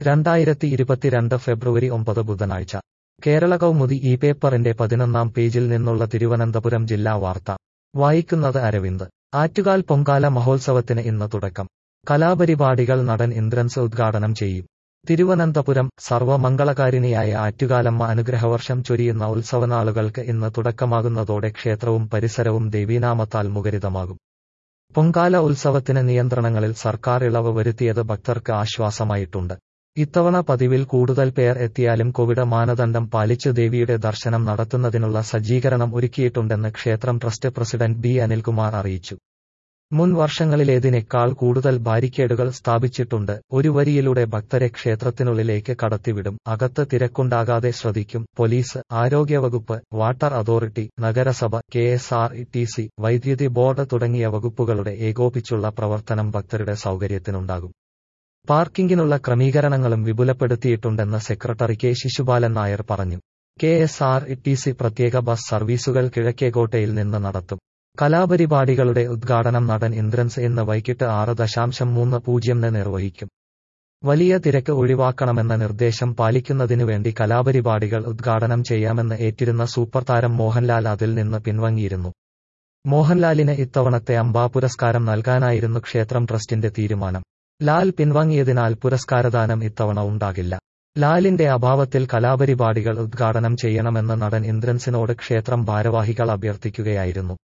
രണ്ടായിരത്തി ഇരുപത്തിരണ്ട് ഫെബ്രുവരി ഒമ്പത് ബുധനാഴ്ച കേരള കൗമുദി ഈ പേപ്പറിന്റെ പതിനൊന്നാം പേജിൽ നിന്നുള്ള തിരുവനന്തപുരം ജില്ലാ വാർത്ത വായിക്കുന്നത് അരവിന്ദ് ആറ്റുകാൽ പൊങ്കാല മഹോത്സവത്തിന് ഇന്ന് തുടക്കം കലാപരിപാടികൾ നടൻ ഇന്ദ്രൻസ് ഉദ്ഘാടനം ചെയ്യും തിരുവനന്തപുരം സർവമംഗളകാരിണിയായ ആറ്റുകാലമ്മ അനുഗ്രഹവർഷം ചൊരിയുന്ന ഉത്സവനാളുകൾക്ക് ഇന്ന് തുടക്കമാകുന്നതോടെ ക്ഷേത്രവും പരിസരവും ദേവീനാമത്താൽ മുഖരിതമാകും പൊങ്കാല ഉത്സവത്തിന് നിയന്ത്രണങ്ങളിൽ സർക്കാർ ഇളവ് വരുത്തിയത് ഭക്തർക്ക് ആശ്വാസമായിട്ടുണ്ട് ഇത്തവണ പതിവിൽ കൂടുതൽ പേർ എത്തിയാലും കോവിഡ് മാനദണ്ഡം പാലിച്ച് ദേവിയുടെ ദർശനം നടത്തുന്നതിനുള്ള സജ്ജീകരണം ഒരുക്കിയിട്ടുണ്ടെന്ന് ക്ഷേത്രം ട്രസ്റ്റ് പ്രസിഡന്റ് ബി അനിൽകുമാർ അറിയിച്ചു മുൻ വർഷങ്ങളിലേതിനേക്കാൾ കൂടുതൽ ബാരിക്കേഡുകൾ സ്ഥാപിച്ചിട്ടുണ്ട് ഒരു വരിയിലൂടെ ഭക്തരെ ക്ഷേത്രത്തിനുള്ളിലേക്ക് കടത്തിവിടും അകത്ത് തിരക്കുണ്ടാകാതെ ശ്രദ്ധിക്കും പോലീസ് ആരോഗ്യവകുപ്പ് വാട്ടർ അതോറിറ്റി നഗരസഭ K S R T C വൈദ്യുതി ബോർഡ് തുടങ്ങിയ വകുപ്പുകളുടെ ഏകോപിച്ചുള്ള പ്രവർത്തനം ഭക്തരുടെ സൗകര്യത്തിനുണ്ടാകും പാർക്കിംഗിനുള്ള ക്രമീകരണങ്ങളും വിപുലപ്പെടുത്തിയിട്ടുണ്ടെന്ന് സെക്രട്ടറി കെ ശിശുപാലൻ നായർ പറഞ്ഞു K S R T C പ്രത്യേക ബസ് സർവീസുകൾ കിഴക്കേകോട്ടയിൽ നിന്ന് നടത്തും കലാപരിപാടികളുടെ ഉദ്ഘാടനം നടൻ ഇന്ദ്രൻസ് ഇന്ന് വൈകിട്ട് ആറ് ദശാംശം മൂന്ന് പൂജ്യംന് നിർവഹിക്കും വലിയ തിരക്ക് ഒഴിവാക്കണമെന്ന നിർദ്ദേശം പാലിക്കുന്നതിനുവേണ്ടി കലാപരിപാടികൾ ഉദ്ഘാടനം ചെയ്യാമെന്ന് ഏറ്റിരുന്ന സൂപ്പർ താരം മോഹൻലാൽ അതിൽ നിന്ന് പിൻവാങ്ങിയിരുന്നു മോഹൻലാലിന് ഇത്തവണത്തെ അംബാ പുരസ്കാരം നൽകാനായിരുന്നു ക്ഷേത്രം ട്രസ്റ്റിന്റെ തീരുമാനം ലാൽ പിൻവാങ്ങിയതിനാൽ പുരസ്കാരദാനം ഇത്തവണ ഉണ്ടാകില്ല ലാലിന്റെ അഭാവത്തിൽ കലാപരിപാടികൾ ഉദ്ഘാടനം ചെയ്യണമെന്ന് നടൻ ഇന്ദ്രൻസിനോട് ക്ഷേത്രം ഭാരവാഹികൾ അഭ്യർത്ഥിക്കുകയായിരുന്നു